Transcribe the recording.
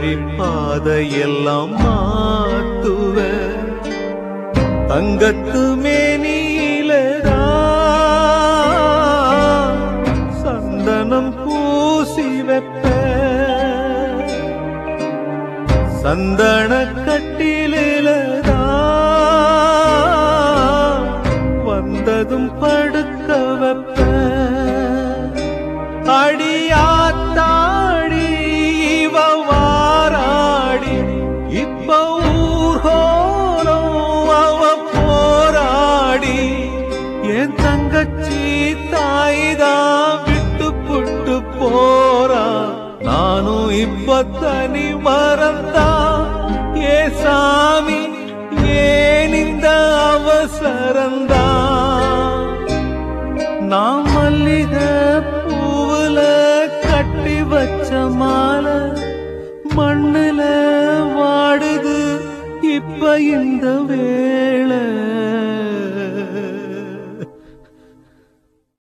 வழி பாதையெல்லாம் மாத்துவ தங்கத்து மேனியிலதா சந்தனம் பூசி வைப்ப சந்தன கட்டிலதா வந்ததும் படுக்க வைப்ப அடியாத்தாடி இவ வாராடி இப்ப ஊர்கோலம் அவ போராடி என் தங்கச்சி தாய்தான் விட்டு புட்டு போறா நானும் இப்ப தனி மறந்தா ஏ சாமி ஏன் இந்த அவசரந்தா நான் மல்லிகை பூவுல கட்டி வச்ச மாலை மண்ணுல வாடுது இப்ப இந்த வே